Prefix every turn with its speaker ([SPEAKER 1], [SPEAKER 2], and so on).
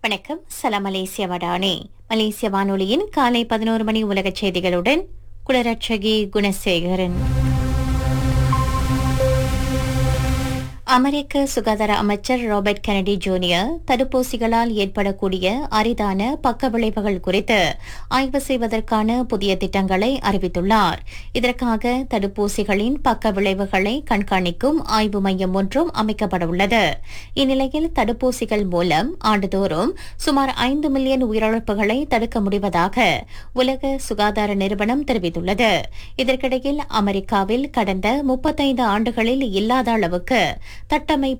[SPEAKER 1] வணக்கம் சலாம் மலேசிய வடானே மலேசிய வானொலியின் காலை பதினோரு மணி உலகச் செய்திகளுடன் குளரட்சகி குணசேகரன் அமெரிக்க சுகாதார அமைச்சர் ராபர்ட் கெனடி ஜூனியர் தடுப்பூசிகளால் ஏற்படக்கூடிய அரிதான பக்க விளைவுகள் குறித்து ஆய்வு செய்வதற்கான புதிய திட்டங்களை அறிவித்துள்ளார் இதற்காக தடுப்பூசிகளின் பக்க விளைவுகளை கண்காணிக்கும் ஆய்வு மையம் ஒன்றும் அமைக்கப்பட உள்ளது இந்நிலையில் தடுப்பூசிகள் மூலம் ஆண்டுதோறும் சுமார் ஐந்து மில்லியன் உயிரிழப்புகளை தடுக்க முடிவதாக உலக சுகாதார நிறுவனம் தெரிவித்துள்ளது இதற்கிடையில் அமெரிக்காவில் கடந்த முப்பத்தைந்து ஆண்டுகளில் இல்லாத அளவுக்கு தட்டமை